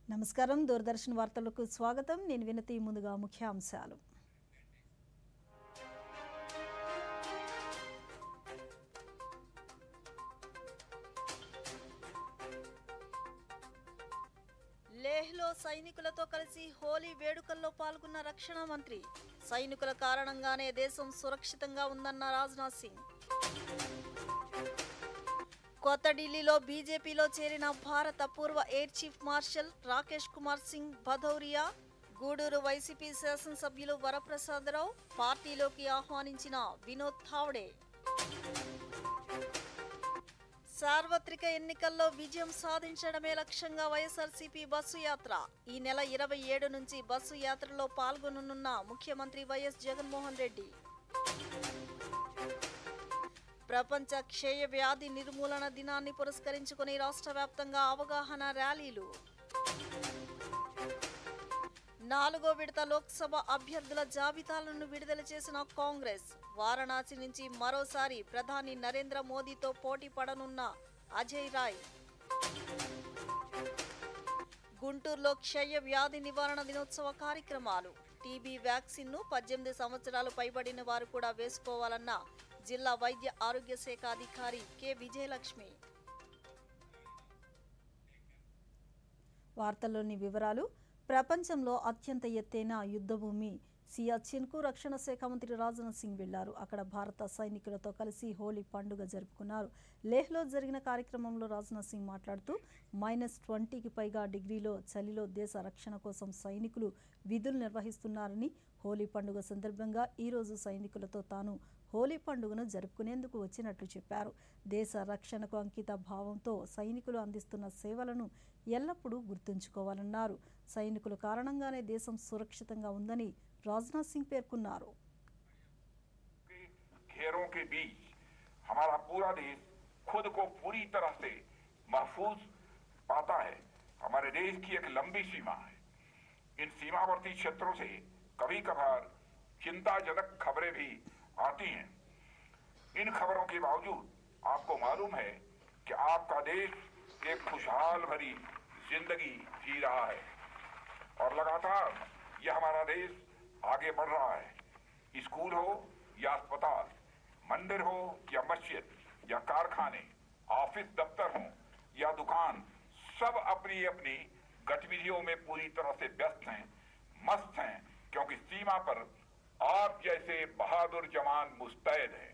నమస్కారం దూరదర్శన్ వార్తలకు స్వాగతం నేను వినతి ముందుగా ముఖ్యాంశాలు లేహ్లో సైనికులతో కలిసి హోలీ వేడుకల్లో పాల్గొన్న రక్షణ మంత్రి సైనికుల కారణంగానే దేశం సురక్షితంగా ఉందన్న రాజ్నాథ్ సింగ్ కొత్త ఢిల్లీలో బీజేపీలో చేరిన భారత పూర్వ air chief marshal Rakesh Kumar Singh Bhadauria Gudur YCP శాసనసభ్యులు వరప్రసాదరావు పార్టీలోకి ఆహ్వానించిన వినోద్ థావ్డే సార్వత్రిక ఎన్నికల్లో విజయం సాధించడమే లక్ష్యంగా వైఎస్ఆర్సీపీ బస్సు యాత్ర ఈ నెల ఇరవై ఏడు నుంచి బస్సు యాత్రలో పాల్గొననున్న ముఖ్యమంత్రి వైఎస్ జగన్మోహన్ రెడ్డి ప్రపంచ క్షయ వ్యాధి నిర్మూలన దినాన్ని పురస్కరించుకుని రాష్ట్ర వ్యాప్తంగా అవగాహన ర్యాలీలు నాలుగో విడత లోక్సభ అభ్యర్థుల జాబితాలను విడుదల చేసిన కాంగ్రెస్ వారణాసి నుంచి మరోసారి ప్రధాని నరేంద్ర మోదీతో పోటీ పడనున్న అజయ్ రాయ్ గుంటూరులో క్షయ వ్యాధి నివారణ దినోత్సవ కార్యక్రమాలు టీబీ వ్యాక్సిన్ ను పద్దెనిమిది సంవత్సరాలు పైబడిన వారు కూడా వేసుకోవాలన్న జిల్లా వైద్య ఆరోగ్య శాఖ అధికారి కె విజయలక్ష్మి వార్తల్లోని వివరాలు ప్రపంచంలో అత్యంత ఎత్తైన యుద్ధభూమి సియాచిన్కు రక్షణ శాఖ మంత్రి రాజ్నాథ్ సింగ్ వెళ్లారు అక్కడ భారత సైనికులతో కలిసి హోలీ పండుగ జరుపుకున్నారు లేహ్లో జరిగిన కార్యక్రమంలో రాజ్నాథ్ సింగ్ మాట్లాడుతూ మైనస్ ట్వంటీకి పైగా డిగ్రీలో చలిలో దేశ రక్షణ కోసం సైనికులు విధులు నిర్వహిస్తున్నారని హోలీ పండుగ సందర్భంగా ఈరోజు సైనికులతో తాను హోలీ పండుగను జరుపుకునేందుకు వచ్చినట్లు చెప్పారు దేశ రక్షణకు అంకిత భావంతో సైనికులు అందిస్తున్న సేవలను ఎల్లప్పుడూ గుర్తుంచుకోవాలన్నారు సైనికుల కారణంగానే దేశం సురక్షితంగా ఉందని రాజ్నాథ్ సింగ్ పేర్కొన్నారు के घेरों के बीच हमारा पूरा देश खुद को पूरी तरह से महफूज पाता है हमारे देश की एक लंबी सीमा है इन सीमावर्ती क्षेत्रों से कभी कभार चिंताजनक खबरें भी आती हैं इन खबरों के बावजूद आपको मालूम है कि आपका देश एक खुशहाल भरी जिंदगी जी रहा है और लगातार यह हमारा देश आगे बढ़ रहा है स्कूल हो या अस्पताल मंदिर हो या मस्जिद या कारखाने ऑफिस दफ्तर हो या दुकान सब अपनी अपनी गतिविधियों में पूरी तरह से व्यस्त हैं मस्त हैं क्योंकि सीमा पर आप जैसे बहादुर जवान मुस्तैद हैं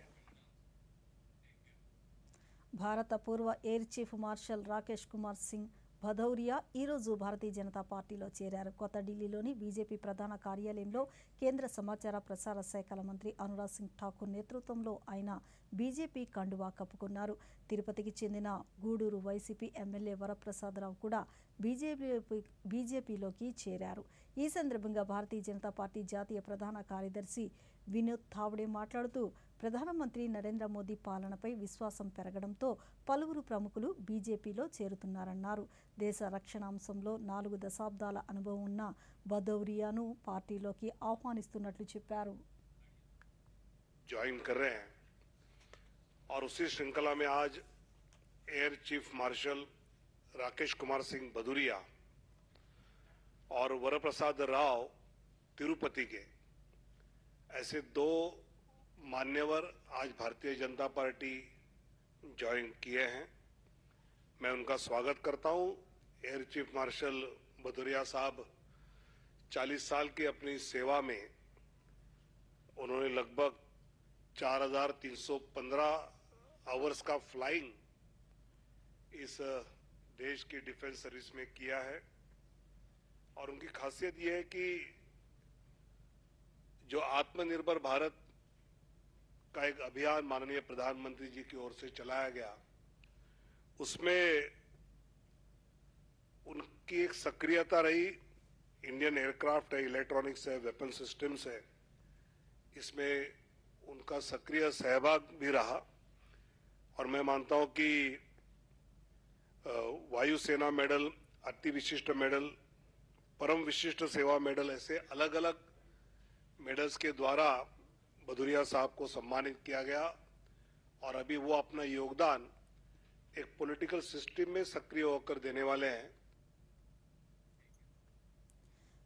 భారత పూర్వ air chief marshal Rakesh Kumar Singh Bhadauria ఈరోజు భారతీయ జనతా పార్టీలో చేరారు కొత్త ఢిల్లీలోని బీజేపీ ప్రధాన కార్యాలయంలో కేంద్ర సమాచార ప్రసార శాఖల మంత్రి అనురాగ్ సింగ్ ఠాకూర్ నేతృత్వంలో ఆయన బీజేపీ కండువా కప్పుకున్నారు తిరుపతికి చెందిన గూడూరు వైసీపీ ఎమ్మెల్యే వరప్రసాదరావు కూడా బీజేపీ బీజేపీలోకి చేరారు ఈ సందర్భంగా భారతీయ జనతా పార్టీ జాతీయ ప్రధాన కార్యదర్శి వినోద్ థావ్డే మాట్లాడుతూ ప్రధానమంత్రి నరేంద్ర మోదీ పాలనపై విశ్వాసం పెరగడంతో పలువురు ప్రముఖులు బీజేపీలో చేరుతున్నారన్నారు దేశ రక్షణాంశంలో నాలుగు దశాబ్దాల అనుభవం ఉన్న బదౌరియాను పార్టీలోకి ఆహ్వానిస్తున్నట్లు చెప్పారు ज्वाइन कर रहे हैं और उसी श्रृंखला में आज air chief marshal Rakesh Kumar Singh Bhadauria और वरप्रसाद राव तिरुपति के ऐसे दो मान्यवर आज भारतीय जनता पार्टी ज्वाइन किए हैं मैं उनका स्वागत करता हूं एयर चीफ मार्शल भदुरिया साहब 40 साल की अपनी सेवा में उन्होंने लगभग 4,315 आवर्स का फ्लाइंग इस देश की डिफेंस सर्विस में किया है और उनकी खासियत यह है कि जो आत्मनिर्भर भारत का एक अभियान माननीय प्रधानमंत्री जी की ओर से चलाया गया उसमें उनकी एक सक्रियता रही इंडियन एयरक्राफ्ट है इलेक्ट्रॉनिक्स है वेपन सिस्टम्स है इसमें उनका सक्रिय सहभाग भी रहा और मैं मानता हूं कि अ, वायुसेना मेडल अति विशिष्ट मेडल परम विशिष्ट सेवा मेडल ऐसे अलग अलग मेडल्स के द्वारा भदुरिया साहब को सम्मानित किया गया और अभी वो अपना योगदान एक पॉलिटिकल सिस्टम में सक्रिय होकर देने वाले हैं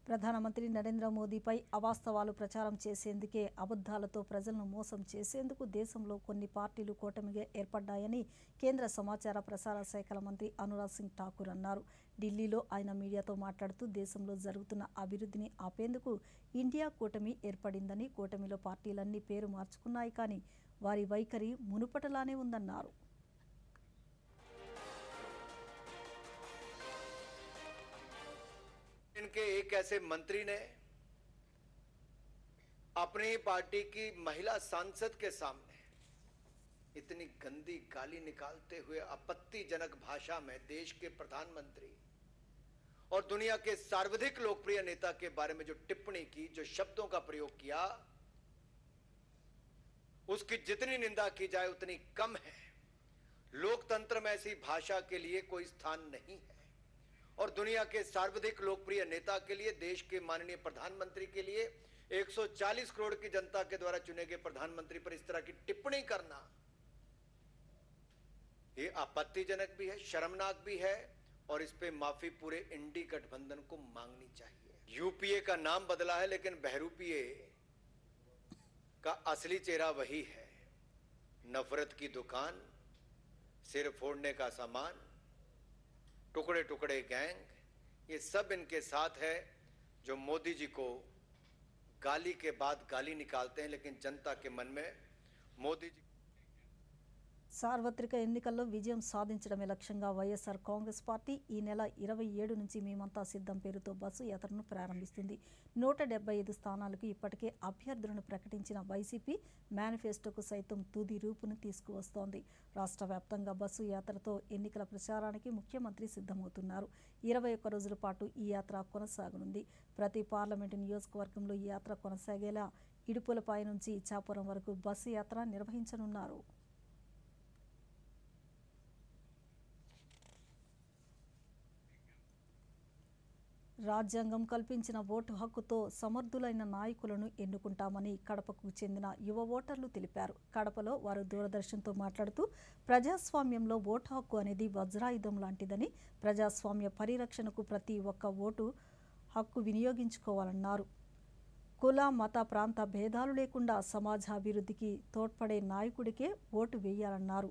ప్రధానమంత్రి నరేంద్ర మోదీపై అవాస్తవాలు ప్రచారం చేసేందుకే అబద్ధాలతో ప్రజలను మోసం చేసేందుకు దేశంలో కొన్ని పార్టీలు కూటమిగా ఏర్పడ్డాయని కేంద్ర సమాచార ప్రసార శాఖల మంత్రి అనురాగ్ సింగ్ ఠాకూర్ అన్నారు ఢిల్లీలో ఆయన మీడియాతో మాట్లాడుతూ దేశంలో జరుగుతున్న అభివృద్ధిని ఆపేందుకు ఇండియా కూటమి ఏర్పడిందని కూటమిలో పార్టీలన్నీ పేరు మార్చుకున్నాయి కానీ వారి వైఖరి మునుపటలానే ఉందన్నారు इनके एक ऐसे मंत्री ने अपनी पार्टी की महिला सांसद के सामने इतनी गंदी गाली निकालते हुए आपत्तिजनक भाषा में देश के प्रधानमंत्री और दुनिया के सर्वाधिक लोकप्रिय नेता के बारे में जो टिप्पणी की जो शब्दों का प्रयोग किया उसकी जितनी निंदा की जाए उतनी कम है लोकतंत्र में ऐसी भाषा के लिए कोई स्थान नहीं है और दुनिया के सर्वाधिक लोकप्रिय नेता के लिए देश के माननीय प्रधानमंत्री के लिए 140 करोड़ की जनता के द्वारा चुने गए प्रधानमंत्री पर इस तरह की टिप्पणी करना ये आपत्तिजनक भी है शर्मनाक भी है और इस पे माफी पूरे इंडी गठबंधन को मांगनी चाहिए यूपीए का नाम बदला है लेकिन बहरूपीए का असली चेहरा वही है नफरत की दुकान सिर फोड़ने का सामान टुकड़े टुकड़े गैंग ये सब इनके साथ है जो मोदी जी को गाली के बाद गाली निकालते हैं लेकिन जनता के मन में मोदी जी సార్వత్రిక ఎన్నికల్లో విజయం సాధించడమే లక్ష్యంగా వైఎస్ఆర్ కాంగ్రెస్ పార్టీ ఈ నెల ఇరవై ఏడు నుంచి మేమంతా సిద్ధం పేరుతో బస్సు యాత్రను ప్రారంభిస్తుంది నూట డెబ్బై ఐదు స్థానాలకు ఇప్పటికే అభ్యర్థులను ప్రకటించిన వైసీపీ మేనిఫెస్టోకు సైతం తుది రూపును తీసుకువస్తోంది రాష్ట్ర వ్యాప్తంగా బస్సు యాత్రతో ఎన్నికల ప్రచారానికి ముఖ్యమంత్రి సిద్ధమవుతున్నారు ఇరవై ఒక్క రోజుల పాటు ఈ యాత్ర కొనసాగనుంది ప్రతి పార్లమెంటు నియోజకవర్గంలో ఈ యాత్ర కొనసాగేలా ఇడుపులపై నుంచి ఇచ్చాపురం వరకు బస్సు యాత్ర నిర్వహించనున్నారు రాజ్యాంగం కల్పించిన ఓటు హక్కుతో సమర్థులైన నాయకులను ఎన్నుకుంటామని కడపకు చెందిన యువ ఓటర్లు తెలిపారు కడపలో వారు దూరదర్శన్తో మాట్లాడుతూ ప్రజాస్వామ్యంలో ఓటు హక్కు అనేది వజ్రాయుధం లాంటిదని ప్రజాస్వామ్య పరిరక్షణకు ప్రతి ఒక్క ఓటు హక్కు వినియోగించుకోవాలన్నారు కుల మత ప్రాంత భేదాలు లేకుండా సమాజ అభివృద్ధికి తోడ్పడే నాయకుడికే ఓటు వేయాలన్నారు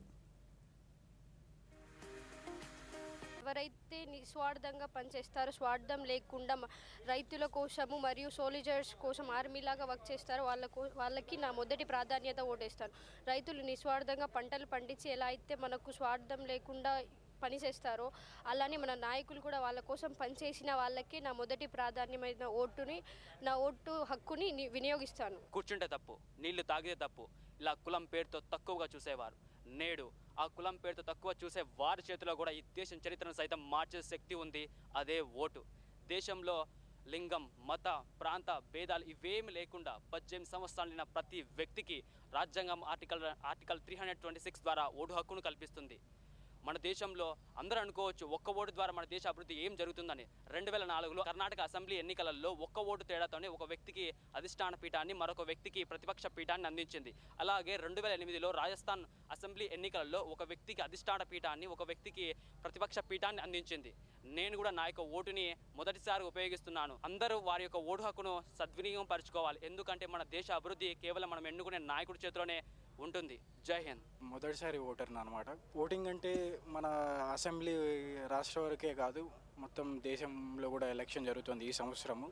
ఎవరైతే నిస్వార్థంగా పనిచేస్తారో స్వార్థం లేకుండా మ- రైతుల కోసము మరియు సోలిజర్స్ కోసం ఆర్మీలాగా వర్క్ చేస్తారో వాళ్ళ కో- వాళ్ళకి నా మొదటి ప్రాధాన్యత ఓటేస్తాను రైతులు నిస్వార్థంగా పంటలు పండించి ఎలా అయితే మనకు స్వార్థం లేకుండా పని చేస్తారో అలానే మన నాయకులు కూడా వాళ్ళ కోసం పనిచేసిన వాళ్ళకి నా మొదటి ప్రాధాన్యమైన ఓటుని నా ఓటు హక్కుని ని- వినియోగిస్తాను కూర్చుంటే తప్పు నీళ్లు తాగితే తప్పు ఇలా కులం పేరుతో తక్కువగా చూసేవారు నేడు ఆ కులం పేరుతో తక్కువ చూసే వారి చేతిలో కూడా ఈ దేశం చరిత్రను సైతం మార్చే శక్తి ఉంది అదే ఓటు దేశంలో లింగం మత ప్రాంత భేదాలు ఇవేమి లేకుండా పద్దెనిమిది సంవత్సరాలు నిన్న ప్రతి వ్యక్తికి రాజ్యాంగం article article three hundred twenty six ద్వారా ఓటు హక్కును కల్పిస్తుంది మన దేశంలో అందరూ అనుకోవచ్చు ఒక్క ఓటు ద్వారా మన దేశ అభివృద్ధి ఏం జరుగుతుందని రెండు వేల నాలుగులో కర్ణాటక అసెంబ్లీ ఎన్నికలలో ఒక్క ఓటు తేడాతోనే ఒక వ్యక్తికి అధిష్టాన పీఠాన్ని మరొక వ్యక్తికి ప్రతిపక్ష పీఠాన్ని అందించింది అలాగే రెండు వేల ఎనిమిదిలో రాజస్థాన్ అసెంబ్లీ ఎన్నికలలో ఒక వ్యక్తికి అధిష్టాన పీఠాన్ని ఒక వ్యక్తికి ప్రతిపక్ష పీఠాన్ని అందించింది నేను కూడా నా యొక్క ఓటుని మొదటిసారి ఉపయోగిస్తున్నాను అందరూ వారి యొక్క ఓటు హక్కును సద్వినియోగం పరచుకోవాలి ఎందుకంటే మన దేశ అభివృద్ధి కేవలం మనం ఎన్నుకునే నాయకుడి చేతిలోనే ఉంటుంది జై హింద్ మొదటిసారి ఓటర్ని అనమాట ఓటింగ్ అంటే మన అసెంబ్లీ రాష్ట్ర వరకే కాదు మొత్తం దేశంలో కూడా ఎలక్షన్ జరుగుతుంది ఈ సంవత్సరము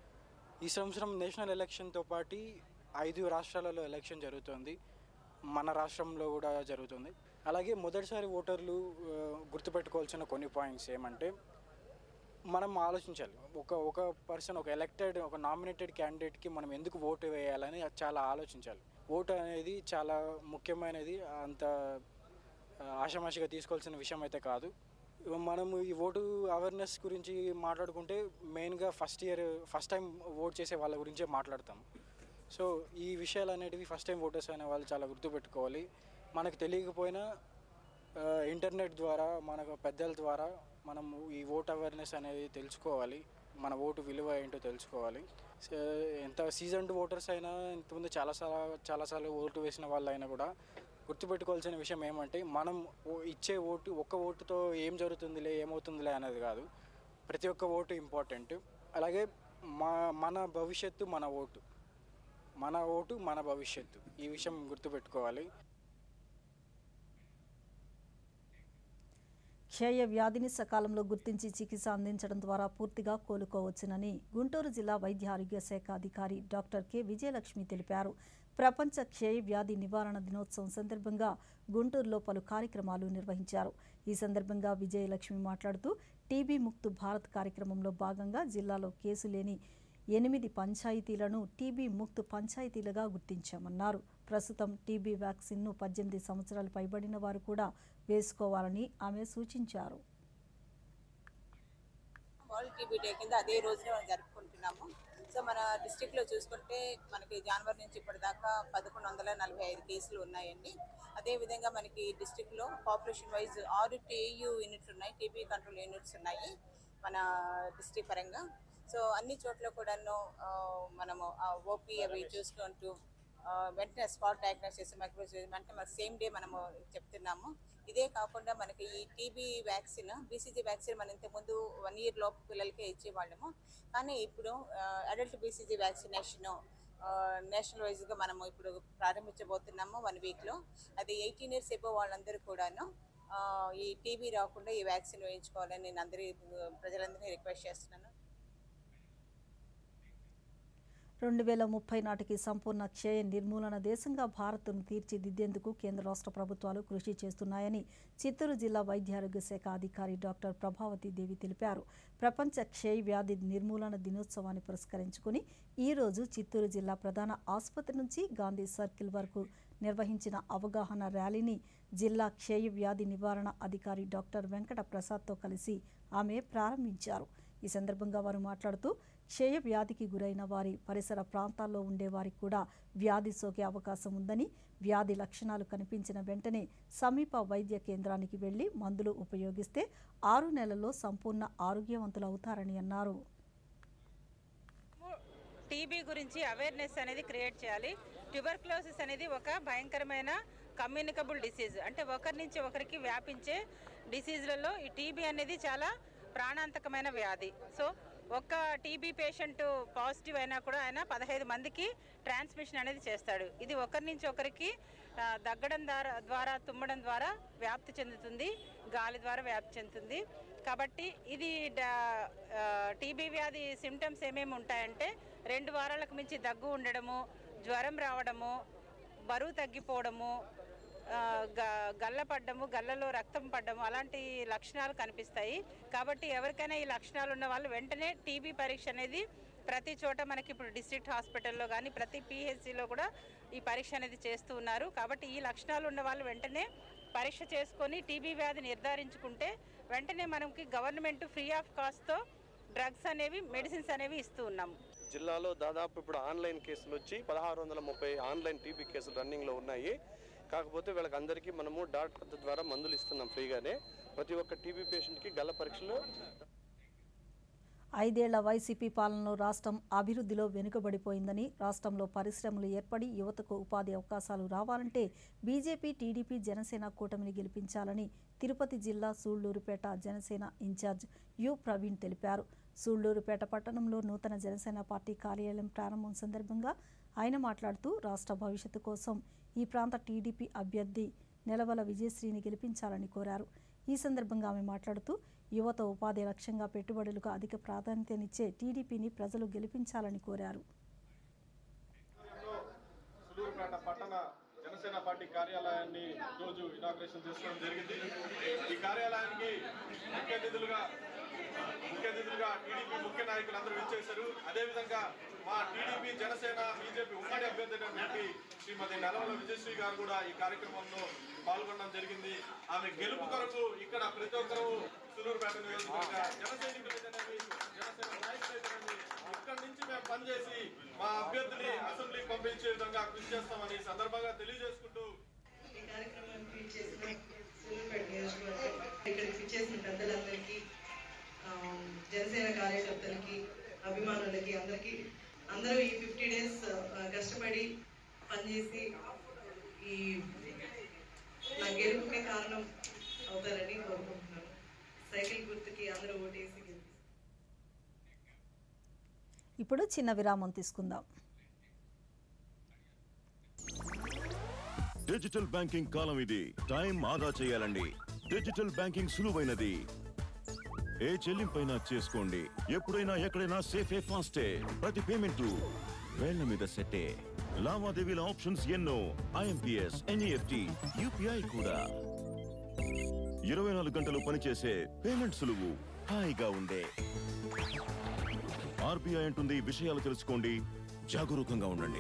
ఈ సంవత్సరం నేషనల్ ఎలక్షన్తో పాటు ఐదు రాష్ట్రాలలో ఎలక్షన్ జరుగుతుంది మన రాష్ట్రంలో కూడా జరుగుతుంది అలాగే మొదటిసారి ఓటర్లు ఆ, గుర్తుపెట్టుకోవాల్సిన కొన్ని పాయింట్స్ ఏమంటే మనం ఆలోచించాలి ఒక ఒక పర్సన్ ఒక ఎలక్టెడ్ ఒక నామినేటెడ్ క్యాండిడేట్కి మనం ఎందుకు ఓటు వేయాలని అది చాలా ఆలోచించాలి ఓటు అనేది చాలా ముఖ్యమైనది అంత ఆ, ఆషామాషిగా తీసుకోవాల్సిన విషయం అయితే కాదు మనము ఈ ఓటు అవేర్నెస్ గురించి మాట్లాడుకుంటే మెయిన్గా first year first time vote చేసే వాళ్ళ గురించే మాట్లాడతాం సో ఈ విషయాలు అనేటివి ఫస్ట్ టైం ఓటర్స్ అనే వాళ్ళు చాలా గుర్తుపెట్టుకోవాలి మనకు తెలియకపోయినా ఆ, ఇంటర్నెట్ ద్వారా మనకు పెద్దల ద్వారా మనము ఈ ఓట్ అవేర్నెస్ అనేది తెలుసుకోవాలి మన ఓటు విలువ ఏంటో తెలుసుకోవాలి సో, ఎంత సీజన్డ్ ఓటర్స్ అయినా ఇంతకుముందు చాలాసార్లు చాలాసార్లు ఓటు వేసిన వాళ్ళు అయినా కూడా గుర్తుపెట్టుకోవాల్సిన విషయం ఏమంటే మనం ఓ- ఇచ్చే ఓటు ఒక్క ఓటుతో ఏం జరుగుతుందిలే ఏమవుతుందిలే అనేది కాదు ప్రతి ఒక్క ఓటు ఇంపార్టెంట్ అలాగే మా మన భవిష్యత్తు మన ఓటు మన ఓటు మన భవిష్యత్తు ఈ విషయం గుర్తుపెట్టుకోవాలి క్షయ వ్యాధిని సకాలంలో గుర్తించి చికిత్స అందించడం ద్వారా పూర్తిగా కోలుకోవచ్చునని గుంటూరు జిల్లా వైద్య ఆరోగ్య శాఖ అధికారి డాక్టర్ కె విజయలక్ష్మి తెలిపారు ప్రపంచ క్షయ వ్యాధి నివారణ దినోత్సవం సందర్భంగా గుంటూరులో పలు కార్యక్రమాలు నిర్వహించారు ఈ సందర్భంగా విజయలక్ష్మి మాట్లాడుతూ టీబీ ముక్తు భారత్ కార్యక్రమంలో భాగంగా జిల్లాలో కేసు లేని ఎనిమిది పంచాయతీలను టీబీ ముక్త్ పంచాయతీలుగా గుర్తించామన్నారు ప్రస్తుతం టీబీ వ్యాక్సిన్ను పద్దెనిమిది సంవత్సరాలు పైబడిన వారు కూడా వేసుకోవాలని ఆమె సూచించారు వరల్డ్ టీబీ డే కింద అదే రోజున మనం జరుపుకుంటున్నాము సో మన డిస్టిక్లో చూసుకుంటే మనకి జనవరి నుంచి ఇప్పటిదాకా పదకొండు వందల నలభై ఐదు కేసులు ఉన్నాయండి అదేవిధంగా మనకి డిస్టిక్లో పాపులేషన్ వైజ్ ఆరు టీయూ యూనిట్లు ఉన్నాయి టీబీ కంట్రోల్ యూనిట్స్ ఉన్నాయి మన డిస్టిక్ పరంగా సో అన్ని చోట్ల కూడాను ఆ, మనము ఓపీ అవి చూసుకుంటూ ఆ, వెంటనే స్పాట్ డయాగ్నోస్ మైక్రోజ్ వెంటనే మన సేమ్ డే మనము చెప్తున్నాము ఇదే కాకుండా మనకి ఈ టీబీ వ్యాక్సిన్ బీసీజీ వ్యాక్సిన్ మనం ఇంతకుముందు వన్ ఇయర్ లోపు పిల్లలకే ఇచ్చేవాళ్ళము కానీ ఇప్పుడు అడల్ట్ బీసీజీ వ్యాక్సినేషన్ నేషనల్ వైజ్గా మనము ఇప్పుడు ప్రారంభించబోతున్నాము వన్ వీక్లో అది ఎయిటీన్ ఇయర్స్ ఎబో వాళ్ళందరూ కూడాను ఆ, ఈ టీబీ రాకుండా ఈ వ్యాక్సిన్ వేయించుకోవాలని నేను అందరి ప్రజలందరినీ రిక్వెస్ట్ చేస్తున్నాను రెండు వేల ముప్పై నాటికి సంపూర్ణ క్షయ నిర్మూలన దేశంగా భారత్ను తీర్చిదిద్దేందుకు కేంద్ర రాష్ట్ర ప్రభుత్వాలు కృషి చేస్తున్నాయని చిత్తూరు జిల్లా వైద్యారోగ్య శాఖ అధికారి డాక్టర్ ప్రభావతి దేవి తెలిపారు ప్రపంచ క్షయ వ్యాధి నిర్మూలన దినోత్సవాన్ని పురస్కరించుకుని ఈ రోజు చిత్తూరు జిల్లా ప్రధాన ఆసుపత్రి నుంచి గాంధీ సర్కిల్ వరకు నిర్వహించిన అవగాహన ర్యాలీని జిల్లా క్షయ వ్యాధి నివారణ అధికారి డాక్టర్ వెంకట ప్రసాద్తో కలిసి ఆమె ప్రారంభించారు ఈ సందర్భంగా వారు మాట్లాడుతూ క్షయ వ్యాధికి గురైన వారి పరిసర ప్రాంతాల్లో ఉండే వారికి కూడా వ్యాధి సోకే అవకాశం ఉందని వ్యాధి లక్షణాలు కనిపించిన వెంటనే సమీప వైద్య కేంద్రానికి వెళ్లి మందులు ఉపయోగిస్తే ఆరు నెలల్లో సంపూర్ణ ఆరోగ్యవంతులు అవుతారని అన్నారు టీబీ గురించి అవేర్నెస్ అనేది క్రియేట్ చేయాలి ట్యూబర్క్లోసిస్ అనేది ఒక భయంకరమైన కమ్యూనికబుల్ డిసీజ్ అంటే ఒకరి నుంచి ఒకరికి వ్యాపించే డిసీజ్లలో ఈ టీబీ అనేది చాలా ప్రాణాంతకమైన వ్యాధి సో ఒక్క టీబీ పేషెంట్ పాజిటివ్ అయినా కూడా ఆయన పదహైదు మందికి ట్రాన్స్మిషన్ అనేది చేస్తాడు ఇది ఒకరి నుంచి ఒకరికి ఆ, దగ్గడం ద్వారా ద్వారా తుమ్మడం ద్వారా వ్యాప్తి చెందుతుంది గాలి ద్వారా వ్యాప్తి చెందుతుంది కాబట్టి ఇది టీబీ వ్యాధి సిమ్టమ్స్ ఏమేమి ఉంటాయంటే రెండు వారాలకు మించి దగ్గు ఉండడము జ్వరం రావడము బరువు తగ్గిపోవడము ఆ, గ- గల్ల పడ్డము గల్లలో రక్తం పడ్డము అలాంటి లక్షణాలు కనిపిస్తాయి కాబట్టి ఎవరికైనా ఈ లక్షణాలు ఉన్న వాళ్ళు వెంటనే టీబీ పరీక్ష అనేది ప్రతి చోట మనకి ఇప్పుడు డిస్ట్రిక్ట్ హాస్పిటల్లో కానీ ప్రతి పిహెచ్సిలో కూడా ఈ పరీక్ష అనేది చేస్తూ ఉన్నారు కాబట్టి ఈ లక్షణాలు ఉన్న వాళ్ళు వెంటనే పరీక్ష చేసుకొని టీబీ వ్యాధి నిర్ధారించుకుంటే వెంటనే మనకి గవర్నమెంట్ ఫ్రీ ఆఫ్ కాస్ట్తో డ్రగ్స్ అనేవి మెడిసిన్స్ అనేవి ఇస్తూ ఉన్నాము జిల్లాలో దాదాపు ఇప్పుడు ఆన్లైన్ కేసులు వచ్చి పదహారు వందల ముప్పై ఆన్లైన్ టీబీ కేసులు రన్నింగ్లో ఉన్నాయి కాకపోతే వీళ్ళకి అందరికీ మనము డాక్టర్ ద్వారా మందులు ఇస్తున్నాం ఫ్రీగానే ప్రతి ఒక్క టీబీ పేషెంట్కి గల్ల పరీక్షలు ఐదేళ్ల వైసీపీ పాలనలో రాష్ట్రం అభివృద్ధిలో వెనుకబడిపోయిందని రాష్ట్రంలో పరిశ్రమలు ఏర్పడి యువతకు ఉపాధి అవకాశాలు రావాలంటే బీజేపీ టీడీపీ జనసేన కూటమిని గెలిపించాలని తిరుపతి జిల్లా సూళ్లూరుపేట జనసేన ఇన్ఛార్జ్ యు ప్రవీణ్ తెలిపారు సూళ్లూరుపేట పట్టణంలో నూతన జనసేన పార్టీ కార్యాలయం ప్రారంభం సందర్భంగా ఆయన మాట్లాడుతూ రాష్ట్ర భవిష్యత్తు కోసం ఈ ప్రాంత టీడీపీ అభ్యర్థి నెలవల విజయశ్రీని గెలిపించాలని కోరారు ఈ సందర్భంగా ఆమె మాట్లాడుతూ యువత ఉపాధి లక్ష్యంగా పెట్టుబడులకు అధిక ప్రాధాన్యతనిచ్చే టీడీపీని ప్రజలు గెలిపించాలని కోరారు సులూరుపేట పట్టణ జనసేన పార్టీ కార్యాలయాన్ని ఈరోజు ఇనాగ్రేషన్ చేసుకోవడం జరిగింది ఈ కార్యాలయానికి ముఖ్య అతిథులుగా ముఖ్య అతిథులుగా టీడీపీ ముఖ్య నాయకులు అందరూ విచ్చేశారు అదేవిధంగా మా టీడీపీ జనసేన బీజేపీ ఉమ్మడి అభ్యర్థి అయినటువంటి శ్రీమతి నెలవల విజయశ్రీ గారు కూడా ఈ కార్యక్రమంలో పాల్గొనడం జరిగింది ఆమె గెలుపు కొరకు ఇక్కడ ప్రతి ఒక్కరూ సులూరుపేట నియోజకవర్గ జన సైనికులైతేనేమి జనసేన నాయకులైతేనేమి ఇక్కడి నుంచి మేము పనిచేసి మా అభ్యర్థిని అసెంబ్లీకి పంపించే విధంగా కృషి చేస్తామని ఈ సందర్భంగా తెలియజేసుకుంటూ ఈ కార్యక్రమానికి చేసిన సూర్యాపేట నియోజకవర్గం ఇక్కడికి విచ్చేసిన పెద్దలందరికీ ఆ, జనసేన కార్యకర్తలకి అభిమానులకి అందరికీ అందరూ ఈ ఫిఫ్టీ డేస్ కష్టపడి పనిచేసి ఈ నా గెలుపుకే కారణం అవుతారని కోరుకుంటున్నాను సైకిల్ గుర్తుకి అందరూ ఓటేసి గెలిపిస్తారు ఇప్పుడు చిన్న విరామం తీసుకుందాం డిజిటల్ బ్యాంకింగ్ కాలం ఇది టైం ఆదా చేయాలండి డిజిటల్ బ్యాంకింగ్ సులువైనది ఏ చెల్లింపైనా చేసుకోండి ఎప్పుడైనా ఎక్కడైనా సేఫే ఫాస్టే ప్రతి పేమెంట్ వేళ్ల మీద సెట్టే లావాదేవీల ఆప్షన్స్ ఎన్నో ఐఎంపిఎస్ ఎన్ఈఎఫ్టి యూపీఐ కూడా ఇరవై నాలుగు గంటలు పనిచేసే పేమెంట్ సులువు హాయిగా ఉండే ఆర్బీఐ అంటుంది విషయాలు తెలుసుకోండి జాగరూకంగా ఉండండి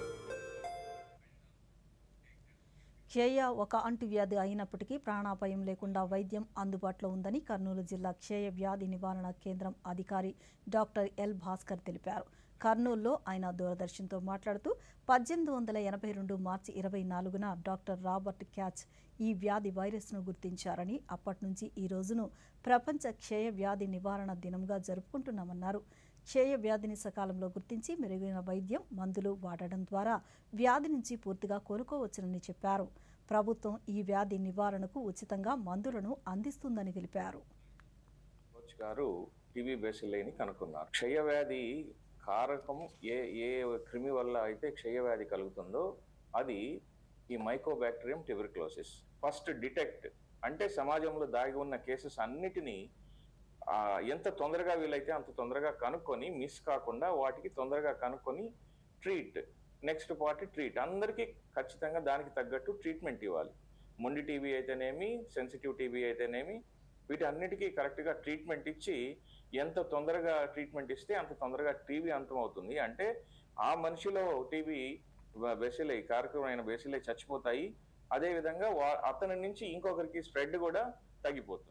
క్షయ ఒక అంటువ్యాధి అయినప్పటికీ ప్రాణాపాయం లేకుండా వైద్యం అందుబాటులో ఉందని కర్నూలు జిల్లా క్షయ వ్యాధి నివారణ కేంద్రం అధికారి డాక్టర్ ఎల్ భాస్కర్ తెలిపారు కర్నూలులో ఆయన దూరదర్శన్తో మాట్లాడుతూ పద్దెనిమిది వందల ఎనభై రెండు మార్చి ఇరవై నాలుగున డాక్టర్ రాబర్ట్ క్యాచ్ ఈ వ్యాధి వైరస్ను గుర్తించారని అప్పటి నుంచి ఈ రోజును ప్రపంచ క్షయ వ్యాధి నివారణ దినంగా జరుపుకుంటున్నామన్నారు క్షయ వ్యాధిని సకాలంలో గుర్తించి మెరుగైన వైద్యం మందులు వాడడం ద్వారా వ్యాధి నుంచి పూర్తిగా కోలుకోవచ్చునని చెప్పారు ప్రభుత్వం ఈ వ్యాధి నివారణకు ఉచితంగా మందులను అందిస్తుందని తెలిపారు కోచ్ గారు టీబీ బేసిల్ని కనుక్కున్నారు క్షయవ్యాధి కారకం ఏ ఏ క్రిమి వల్ల అయితే క్షయవ్యాధి కలుగుతుందో అది ఈ మైకోబాక్టీరియం ట్యూబర్క్లోసిస్ ఫస్ట్ డిటెక్ట్ అంటే సమాజంలో దాగి ఉన్న కేసెస్ అన్నిటినీ ఆ, ఎంత తొందరగా వీలైతే అంత తొందరగా కనుక్కొని మిస్ కాకుండా వాటికి తొందరగా కనుక్కొని ట్రీట్ నెక్స్ట్ పార్టీ ట్రీట్ అందరికీ ఖచ్చితంగా దానికి తగ్గట్టు ట్రీట్మెంట్ ఇవ్వాలి మొండి టీబీ అయితేనేమి సెన్సిటివ్ టీబీ అయితేనేమి వీటన్నిటికీ కరెక్ట్గా ట్రీట్మెంట్ ఇచ్చి ఎంత తొందరగా ట్రీట్మెంట్ ఇస్తే అంత తొందరగా టీబీ అంతం అవుతుంది అంటే ఆ మనిషిలో టీబీ బెసిలై కారకమైన బెసిలై చచ్చిపోతాయి అదేవిధంగా వా అతని నుంచి ఇంకొకరికి స్ప్రెడ్ కూడా తగ్గిపోతుంది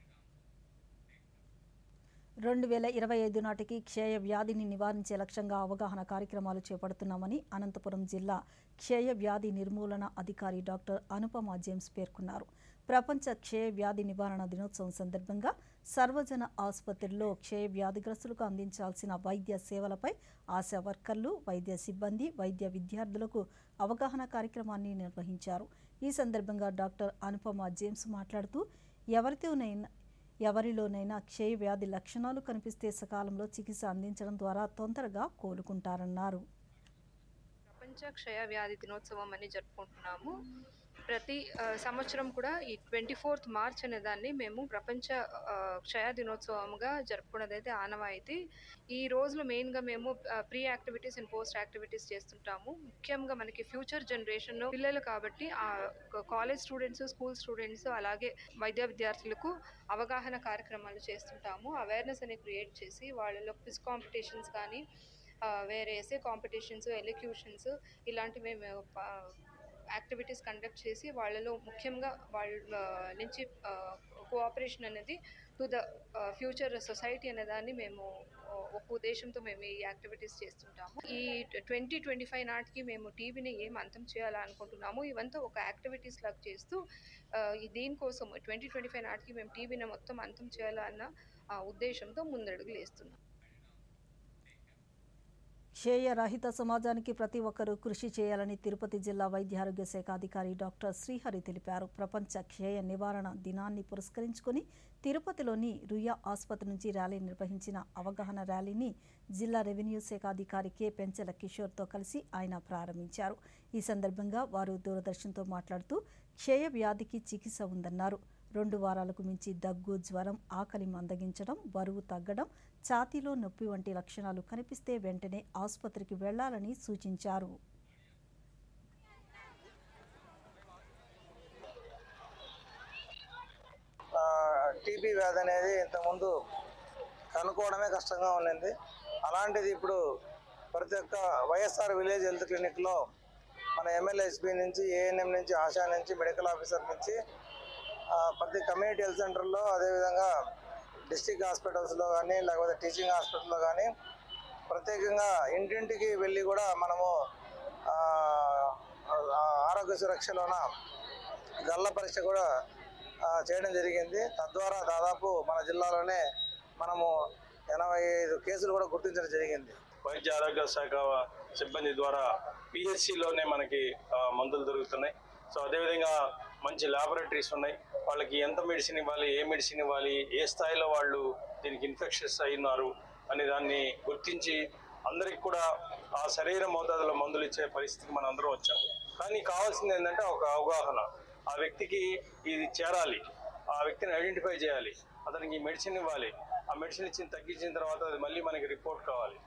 రెండు వేల ఇరవై ఐదు నాటికి క్షయ వ్యాధిని నివారించే లక్ష్యంగా అవగాహన కార్యక్రమాలు చేపడుతున్నామని అనంతపురం జిల్లా క్షయ వ్యాధి నిర్మూలన అధికారి డాక్టర్ అనుపమ జేమ్స్ పేర్కొన్నారు ప్రపంచ క్షయ వ్యాధి నివారణ దినోత్సవం సందర్భంగా సర్వజన ఆసుపత్రిలో క్షయ వ్యాధిగ్రస్తులకు అందించాల్సిన వైద్య సేవలపై ఆశా వర్కర్లు వైద్య సిబ్బంది వైద్య విద్యార్థులకు అవగాహన కార్యక్రమాన్ని నిర్వహించారు ఈ సందర్భంగా డాక్టర్ అనుపమ జేమ్స్ మాట్లాడుతూ ఎవరితోనైనా ఎవరిలోనైనా క్షయ వ్యాధి లక్షణాలు కనిపిస్తే సకాలంలో చికిత్స అందించడం ద్వారా తొందరగా కోలుకుంటారన్నారు ప్రపంచ క్షయ వ్యాధి దినోత్సవం అని జరుపుకుంటున్నాము ప్రతి ఆ, సంవత్సరం కూడా ఈ ట్వంటీ ఫోర్త్ మార్చ్ అనే దాన్ని మేము ప్రపంచ ఆ, క్షయ దినోత్సవంగా జరుపుకున్నదైతే ఆనవాయితీ ఈ రోజులో మెయిన్గా మేము pre activities and post activities చేస్తుంటాము ముఖ్యంగా మనకి ఫ్యూచర్ జనరేషన్ పిల్లలు కాబట్టి ఆ కాలేజ్ స్టూడెంట్స్ స్కూల్ స్టూడెంట్స్ అలాగే వైద్య విద్యార్థులకు అవగాహన కార్యక్రమాలు చేస్తుంటాము అవేర్నెస్ అనేది క్రియేట్ చేసి వాళ్ళలో క్విజ్ కాంపిటీషన్స్ కానీ ఆ, వేరే ఎస్ఏ కాంపిటీషన్స్ ఎలిక్యూషన్స్ ఇలాంటివి మేము యాక్టివిటీస్ కండక్ట్ చేసి వాళ్ళలో ముఖ్యంగా వాళ్ళ నుంచి కోఆపరేషన్ అనేది టు ద ఫ్యూచర్ సొసైటీ అనే దాన్ని మేము ఆ, ఒక ఉద్దేశంతో మేము ఈ యాక్టివిటీస్ చేస్తుంటాము ఈ ట్వంటీ ట్వంటీ ఫైవ్ నాటికి మేము టీవీని ఏం అంతం చేయాలనుకుంటున్నాము ఇవంతా ఒక యాక్టివిటీస్ లాగా చేస్తూ ఆ, ఈ దీనికోసం ట్వంటీ ట్వంటీ ఫైవ్ నాటికి మేము టీవీని మొత్తం అంతం చేయాలన్న ఆ, ఉద్దేశంతో ముందడుగులు వేస్తున్నాం క్షయ రహిత సమాజానికి ప్రతి ఒక్కరూ కృషి చేయాలని తిరుపతి జిల్లా వైద్య ఆరోగ్య శాఖ అధికారి డాక్టర్ శ్రీహరి తెలిపారు ప్రపంచ క్షయ నివారణ దినాన్ని పురస్కరించుకొని తిరుపతిలోని రుయా ఆసుపత్రి నుంచి ర్యాలీ నిర్వహించిన అవగాహన ర్యాలీని జిల్లా రెవెన్యూ శాఖ అధికారి కె పెంచల కిషోర్తో కలిసి ఆయన ప్రారంభించారు ఈ సందర్భంగా వారు దూరదర్శన్తో మాట్లాడుతూ క్షయ వ్యాధికి చికిత్స ఉందన్నారు రెండు వారాలకు మించి దగ్గు జ్వరం ఆకలి మందగించడం బరువు తగ్గడం ఛాతీలో నొప్పి వంటి లక్షణాలు కనిపిస్తే వెంటనే ఆసుపత్రికి వెళ్లాలని సూచించారు టీబీ వ్యాధి అనేది ఇంతకుముందు కనుక్కోవడమే కష్టంగా ఉండింది అలాంటిది ఇప్పుడు ప్రతి ఒక్క వైఎస్ఆర్ విలేజ్ హెల్త్ క్లినిక్లో మన ఎమ్మెల్యేఎస్పీ నుంచి ఏఎన్ఎం నుంచి ఆశా నుంచి మెడికల్ ఆఫీసర్ నుంచి ఆ, ప్రతి కమ్యూనిటీ హెల్త్ సెంటర్లో అదేవిధంగా డిస్టిక్ హాస్పిటల్స్లో కానీ లేకపోతే టీచింగ్ హాస్పిటల్లో కానీ ప్రత్యేకంగా ఇంటింటికి వెళ్ళి కూడా మనము ఆ, ఆ, ఆరోగ్య సురక్షలోన గల్ల పరీక్ష కూడా ఆ, చేయడం జరిగింది తద్వారా దాదాపు మన జిల్లాలోనే మనము ఎనభై ఐదు కేసులు కూడా గుర్తించడం జరిగింది వైద్య ఆరోగ్య శాఖ సిబ్బంది ద్వారా పిహెచ్సిలోనే మనకి ఆ, మందులు దొరుకుతున్నాయి సో అదేవిధంగా మంచి ల్యాబొరేటరీస్ ఉన్నాయి వాళ్ళకి ఎంత మెడిసిన్ ఇవ్వాలి ఏ మెడిసిన్ ఇవ్వాలి ఏ స్థాయిలో వాళ్ళు దీనికి ఇన్ఫెక్షన్స్ అయినారు అనే దాన్ని గుర్తించి అందరికి కూడా ఆ శరీర మోతాదులో మందులు ఇచ్చే పరిస్థితికి మనం అందరం వచ్చాం కానీ కావాల్సింది ఏంటంటే ఒక అవగాహన ఆ వ్యక్తికి ఇది చేరాలి ఆ వ్యక్తిని ఐడెంటిఫై చేయాలి అతనికి మెడిసిన్ ఇవ్వాలి ఆ మెడిసిన్ ఇచ్చి తగ్గించిన తర్వాత అది మళ్ళీ మనకి రిపోర్ట్ కావాలి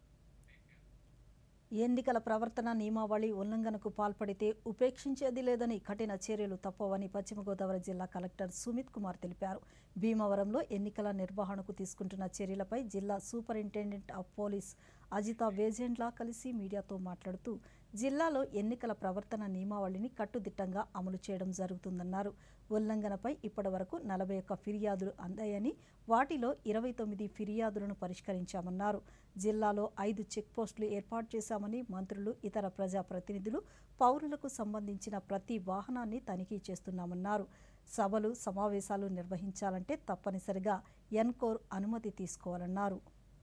ఎన్నికల ప్రవర్తన నియమావళి ఉల్లంఘనకు పాల్పడితే ఉపేక్షించేది లేదని కఠిన చర్యలు తప్పవని పశ్చిమ గోదావరి జిల్లా కలెక్టర్ సుమిత్ కుమార్ తెలిపారు భీమవరంలో ఎన్నికల నిర్వహణకు తీసుకుంటున్న చర్యలపై జిల్లా superintendent of police Ajitha Vejendla కలిసి మీడియాతో మాట్లాడుతూ జిల్లాలో ఎన్నికల ప్రవర్తన నియమావళిని కట్టుదిట్టంగా అమలు చేయడం జరుగుతుందన్నారు ఉల్లంఘనపై ఇప్పటివరకు నలభై ఒక్క ఫిర్యాదులు అందాయని వాటిలో ఇరవై తొమ్మిది ఫిర్యాదులను పరిష్కరించామన్నారు జిల్లాలో ఐదు చెక్పోస్టులు ఏర్పాటు చేశామని మంత్రులు ఇతర ప్రజాప్రతినిధులు పౌరులకు సంబంధించిన ప్రతి వాహనాన్ని తనిఖీ చేస్తున్నామన్నారు సభలు సమావేశాలు నిర్వహించాలంటే తప్పనిసరిగా ఎన్కోర్ అనుమతి తీసుకోవాలన్నారు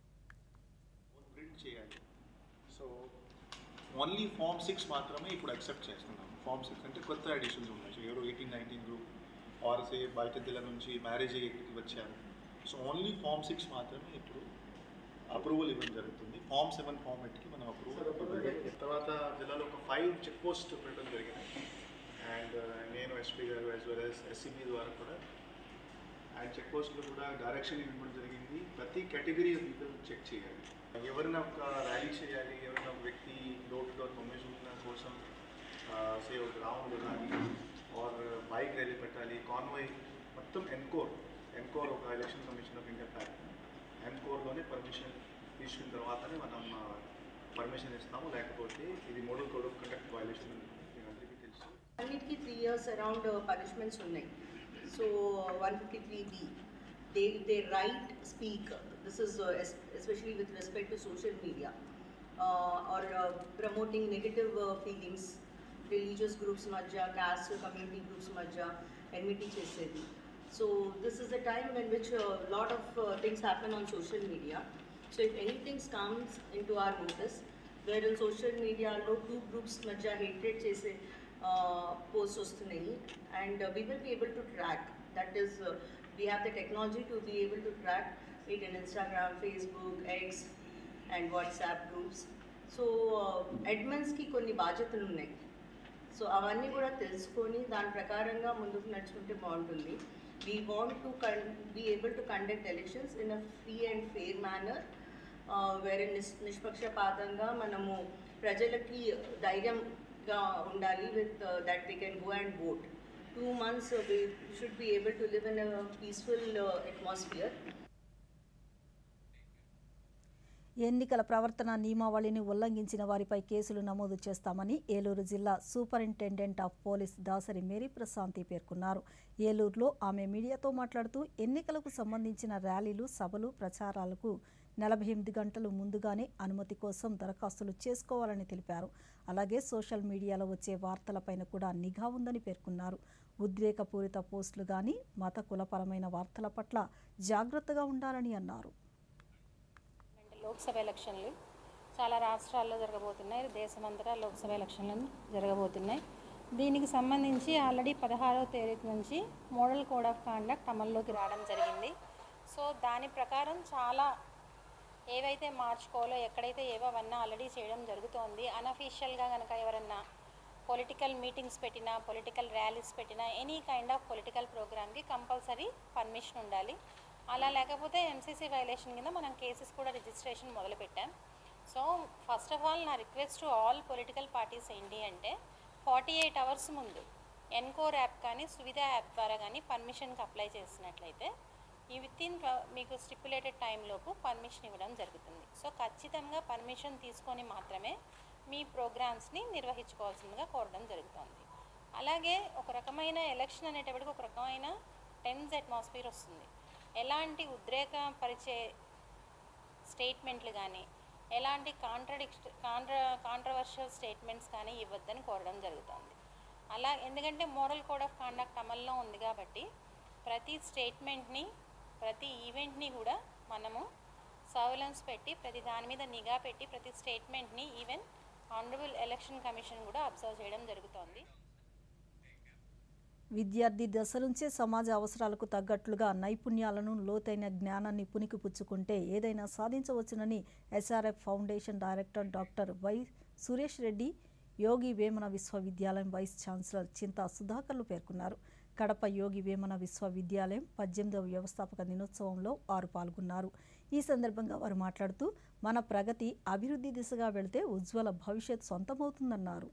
ప్రింట్ చేయాలి సో ఓన్లీ ఫామ్ సిక్స్ మాత్రమే ఇప్పుడు అక్సెప్ట్ చేస్తున్నాం ఫామ్ సిక్స్ అంటే కొత్త ఎడిషన్స్ ఉన్నాయి సో ఎవరు eighteen nineteen group or say బయట జిల్లా నుంచి మ్యారేజ్ అయ్యి వచ్చారు సో ఓన్లీ ఫామ్ సిక్స్ మాత్రమే ఇప్పుడు అప్రూవల్ ఇవ్వడం జరుగుతుంది ఫామ్ సెవెన్ ఫార్మెట్కి మనం అప్రూవల్ తర్వాత జిల్లాలో ఒక ఫైవ్ చెక్ పోస్ట్ పెట్టడం జరిగింది అండ్ నేను ఎస్పీ గారు యాజ్ వెల్ యాజ్ ఎస్సీబీ ద్వారా కూడా అండ్ చెక్ పోస్ట్లో కూడా డైరెక్షన్ ఇవ్వడం జరిగింది ప్రతి కేటగిరీ ఆఫ్ పీపుల్ చెక్ చేయాలి ఎవరైనా ఒక ర్యాలీ చేయాలి ఎవరైనా ఒక వ్యక్తి డోర్ టు డోర్ పర్మిషన్ కోసం సే ఒక రౌండ్ కానీ ఆర్ బైక్ ర్యాలీ పెట్టాలి కాన్వాయ్ మొత్తం ఎన్కోర్ ఎన్కోర్ ఒక election commission of India pack ఎన్కోర్లోనే పర్మిషన్ తీసుకున్న తర్వాతనే మనం పర్మిషన్ ఇస్తాము లేకపోతే ఇది model code of conduct violation మీ అందరికీ తెలుసు అన్నిటికీ త్రీ ఇయర్స్ అరౌండ్ పనిష్మెంట్స్ ఉన్నాయి so one fifty three B they they right speak this is especially with respect to social media are promoting negative feelings religious groups మధ్య caste community groups మధ్య enmity చేసేది so this is the time when which lot of things happen on social media so if anythings comes into our notice where in social మీడియాలో two groups మధ్య hatred చేసే post వస్తున్నాయి and we will be able to track that is we have the technology to be able to track it in Instagram Facebook X and WhatsApp groups so అడ్మిన్స్కి కొన్ని బాధ్యతలు ఉన్నాయి so అవన్నీ కూడా తెలుసుకొని దాని ప్రకారంగా ముందుకు నడుచుకుంటే బాగుంటుంది we want to can be able to conduct elections in a free and fair manner వేరే నిష్ నిష్పక్షపాతంగా మనము ప్రజలకి ధైర్యంగా ఉండాలి with that they can go and vote two months we should be able to live in a peaceful atmosphere ఎన్నికల ప్రవర్తన నియమావళిని ఉల్లంఘించిన వారిపై కేసులు నమోదు చేస్తామని ఏలూరు జిల్లా superintendent of police Dasari Mary Prashanthi పేర్కొన్నారు ఏలూరులో ఆమె మీడియాతో మాట్లాడుతూ ఎన్నికలకు సంబంధించిన ర్యాలీలు సభలు ప్రచారాలకు నలభై ఎనిమిది గంటలు ముందుగానే అనుమతి కోసం దరఖాస్తులు చేసుకోవాలని తెలిపారు అలాగే సోషల్ మీడియాలో వచ్చే వార్తలపైన కూడా నిఘా ఉందని పేర్కొన్నారు ఉద్రేకపూరిత పోస్టులు కానీ మత కులపరమైన వార్తల పట్ల జాగ్రత్తగా ఉండాలని అన్నారు లోక్సభ ఎలక్షన్లు చాలా రాష్ట్రాల్లో జరగబోతున్నాయి దేశమంతటా లోక్సభ ఎలక్షన్లు జరగబోతున్నాయి దీనికి సంబంధించి ఆల్రెడీ పదహారవ తేదీ నుంచి మోడల్ కోడ్ ఆఫ్ కాండక్ట్ అమల్లోకి రావడం జరిగింది సో దాని ప్రకారం చాలా ఏవైతే మార్చుకోవాలో ఎక్కడైతే ఏవో అవన్నీ ఆల్రెడీ చేయడం జరుగుతోంది అన్అఫీషియల్గా కనుక ఎవరన్నా పొలిటికల్ మీటింగ్స్ పెట్టినా పొలిటికల్ ర్యాలీస్ పెట్టినా ఎనీ కైండ్ ఆఫ్ పొలిటికల్ ప్రోగ్రామ్కి కంపల్సరీ పర్మిషన్ ఉండాలి అలా లేకపోతే ఎంసీసీ వైలేషన్ కింద మనం కేసెస్ కూడా రిజిస్ట్రేషన్ మొదలుపెట్టాం సో ఫస్ట్ ఆఫ్ ఆల్ నా request to all political parties ఏంటి అంటే ఫార్టీ ఎయిట్ అవర్స్ ముందు ఎన్కోర్ యాప్ కానీ సువిధ యాప్ ద్వారా కానీ పర్మిషన్కి అప్లై చేసినట్లయితే ఈ విత్ ఇన్ మీకు స్టిపులేటెడ్ టైంలోపు పర్మిషన్ ఇవ్వడం జరుగుతుంది సో ఖచ్చితంగా పర్మిషన్ తీసుకొని మాత్రమే మీ ప్రోగ్రామ్స్ని నిర్వహించుకోవాల్సిందిగా కోరడం జరుగుతుంది అలాగే ఒక రకమైన ఎలక్షన్ అనేటప్పటికి ఒక రకమైన టెన్స్ అట్మాస్ఫియర్ వస్తుంది ఎలాంటి ఉద్రేకపరిచే స్టేట్మెంట్లు కానీ ఎలాంటి కాంట్రడిక్ కాంట్ర కాంట్రవర్షియల్ స్టేట్మెంట్స్ కానీ ఇవ్వద్దని కోరడం జరుగుతుంది అలా ఎందుకంటే మోరల్ కోడ్ ఆఫ్ కాండక్ట్ అమల్లో ఉంది కాబట్టి ప్రతి స్టేట్మెంట్ని ప్రతి ఈవెంట్ని కూడా మనము సర్వలెన్స్ పెట్టి ప్రతి దాని మీద నిఘా పెట్టి ప్రతి స్టేట్మెంట్ని ఈవెన్ ఆనరబుల్ ఎలక్షన్ కమిషన్ కూడా అబ్జర్వ్ చేయడం జరుగుతోంది విద్యార్థి దశ నుంచే సమాజ అవసరాలకు తగ్గట్లుగా నైపుణ్యాలను లోతైన జ్ఞానాన్ని పుణికిపుచ్చుకుంటే ఏదైనా సాధించవచ్చునని SRF foundation director doctor Y Suresh Reddy Yogi Vemana విశ్వవిద్యాలయం వైస్ ఛాన్సలర్ చింతా సుధాకర్లు పేర్కొన్నారు కడప యోగి వేమన విశ్వవిద్యాలయం పద్దెనిమిదవ వ్యవస్థాపక దినోత్సవంలో వారు పాల్గొన్నారు ఈ సందర్భంగా వారు మాట్లాడుతూ మన ప్రగతి అభివృద్ధి దిశగా వెళితే ఉజ్వల భవిష్యత్ సొంతమవుతుందన్నారు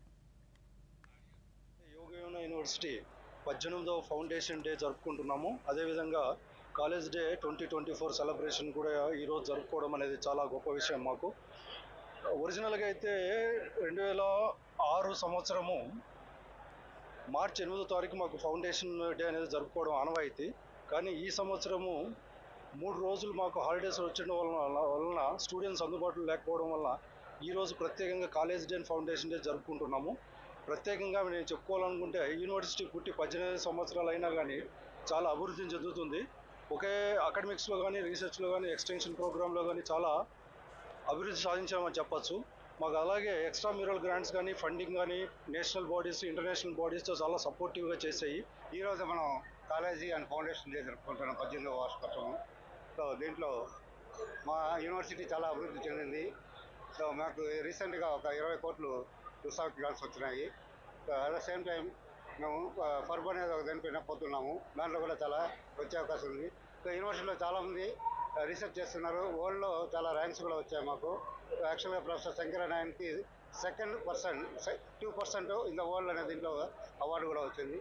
యోగయోన యూనివర్సిటీ పద్దెనిమిదవ ఫౌండేషన్ డే జరుపుకుంటున్నాము అదేవిధంగా college day twenty twenty four celebration కూడా ఈరోజు జరుపుకోవడం అనేది చాలా గొప్ప విషయం మాకు ఒరిజినల్గా అయితే రెండు వేల ఆరు సంవత్సరము మార్చి ఎనిమిదో తారీఖు మాకు ఫౌండేషన్ డే అనేది జరుపుకోవడం ఆనవాయితీ కానీ ఈ సంవత్సరము మూడు రోజులు మాకు హాలిడేస్ వచ్చిన వలన వలన స్టూడెంట్స్ అందుబాటులో లేకపోవడం వల్ల ఈరోజు ప్రత్యేకంగా కాలేజ్ డే ఫౌండేషన్ డే జరుపుకుంటున్నాము ప్రత్యేకంగా నేను చెప్పుకోవాలనుకుంటే యూనివర్సిటీ పుట్టి పద్దెనిమిది సంవత్సరాలు అయినా కానీ చాలా అభివృద్ధి చెందుతుంది ఒకే అకాడమిక్స్లో కానీ రీసెర్చ్లో కానీ ఎక్స్టెన్షన్ ప్రోగ్రాంలో కానీ చాలా అభివృద్ధి సాధించామని చెప్పొచ్చు మాకు అలాగే ఎక్స్ట్రా మ్యూరల్ గ్రాంట్స్ కానీ ఫండింగ్ కానీ నేషనల్ బాడీస్ ఇంటర్నేషనల్ బాడీస్తో చాలా సపోర్టివ్గా చేసాయి ఈరోజు మనం కాలేజీ అండ్ ఫౌండేషన్ డే జరుపుకుంటున్నాం పద్దెనిమిదవ వార్షికోత్సవం సో దీంట్లో మా యూనివర్సిటీ చాలా అభివృద్ధి చెందింది సో మాకు రీసెంట్గా ఒక ఇరవై కోట్లు రిసార్ట్ గ్రాంట్స్ వచ్చినాయి so at the same time మేము ఫర్బ్ అనేది ఒక దానిపైన పోతున్నాము దాంట్లో కూడా చాలా వచ్చే అవకాశం ఉంది సో యూనివర్సిటీలో చాలామంది రీసెర్చ్ చేస్తున్నారు వరల్డ్లో చాలా ర్యాంక్స్ కూడా వచ్చాయి మాకు యాక్చువల్గా ప్రొఫెసర్ శంకరనారాయణకి second percent two percent in the world అనే దీంట్లో అవార్డు కూడా వచ్చింది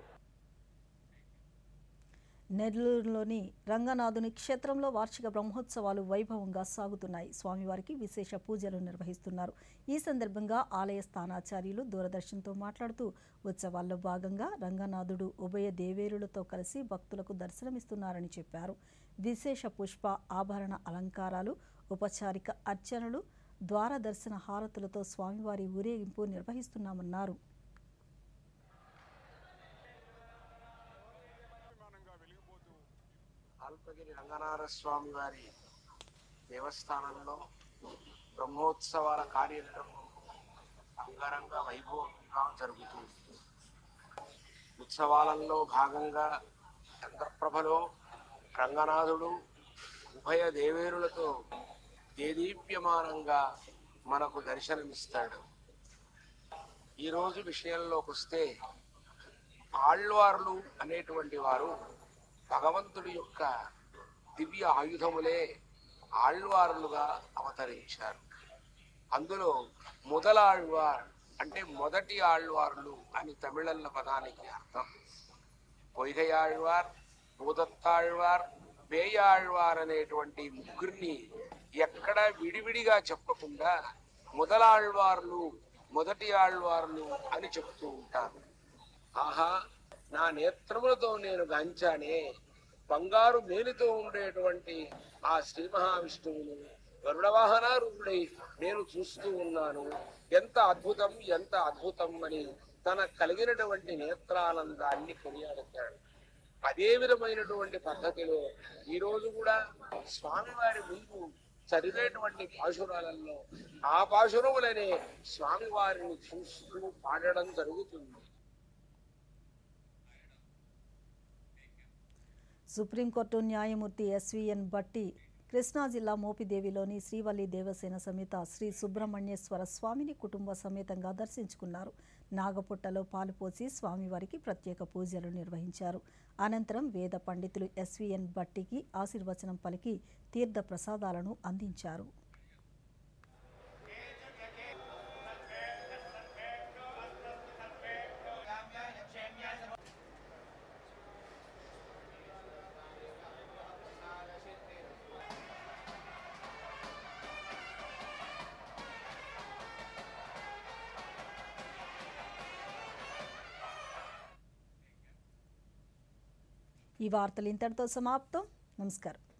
నెల్లూరులోని రంగనాథుని క్షేత్రంలో వార్షిక బ్రహ్మోత్సవాలు వైభవంగా సాగుతున్నాయి స్వామివారికి విశేష పూజలు నిర్వహిస్తున్నారు ఈ సందర్భంగా ఆలయ స్థానాచార్యులు దూరదర్శన్తో మాట్లాడుతూ ఉత్సవాల్లో భాగంగా రంగనాథుడు ఉభయ దేవేరులతో కలిసి భక్తులకు దర్శనమిస్తున్నారని చెప్పారు విశేష పుష్ప ఆభరణ అలంకారాలు ఉపచారిక అర్చనలు ద్వార దర్శన హారతులతో స్వామివారి ఊరేగింపు నిర్వహిస్తున్నామన్నారు అల్పగిరి రంగనాథ స్వామి వారి దేవస్థానంలో బ్రహ్మోత్సవాల కార్యక్రమం అంగరంగ వైభవంగా జరుగుతుంది ఉత్సవాలలో భాగంగా చంద్రప్రభలో రంగనాథుడు ఉభయ దేవేరులతో దేదీప్యమానంగా మనకు దర్శనమిస్తాడు ఈరోజు విషయంలోకి వస్తే ఆళ్వార్లు అనేటువంటి వారు భగవంతుడి యొక్క దివ్య ఆయుధములే ఆళ్వార్లుగా అవతరించారు అందులో మొదలాళ్వార్ అంటే మొదటి ఆళ్వార్లు అని తమిళంలో పదానికి అర్థం పొయ్గయాళ్వార్ భూదత్తాళ్వార్ పేయాళ్వార్ అనేటువంటి ముగ్గురిని ఎక్కడ విడివిడిగా చెప్పకుండా మొదలాళ్వార్లు మొదటి ఆళ్వార్లు అని చెప్తూ ఉంటారు ఆహా నా నేత్రములతో నేను గాంచానే బంగారు మేలుతో ఉండేటువంటి ఆ శ్రీ మహావిష్ణువును గరుడ వాహనారూఢుడై నేను చూస్తూ ఉన్నాను ఎంత అద్భుతం ఎంత అద్భుతం అని తన కలిగినటువంటి నేత్రానందాన్ని కొనియాడుతాడు అదే విధమైనటువంటి పద్ధతిలో ఈ రోజు కూడా స్వామివారి ముందు చదివేటువంటి పాశురాలలో ఆ పాశురములనే స్వామివారిని చూస్తూ పాడడం జరుగుతుంది సుప్రీంకోర్టు న్యాయమూర్తి ఎస్విఎన్ బట్టి కృష్ణా జిల్లా మోపిదేవిలోని శ్రీవల్లి దేవసేన సమేత శ్రీ సుబ్రహ్మణ్యేశ్వర స్వామిని కుటుంబ సమేతంగా దర్శించుకున్నారు నాగపుట్టలో పాలు పోసి స్వామివారికి ప్రత్యేక పూజలు నిర్వహించారు అనంతరం వేద పండితులు ఎస్విఎన్ బట్టికి ఆశీర్వచనం పలికి తీర్థ ప్రసాదాలను అందించారు ఈ వార్తలు ఇంతటితో సమాప్తం నమస్కారం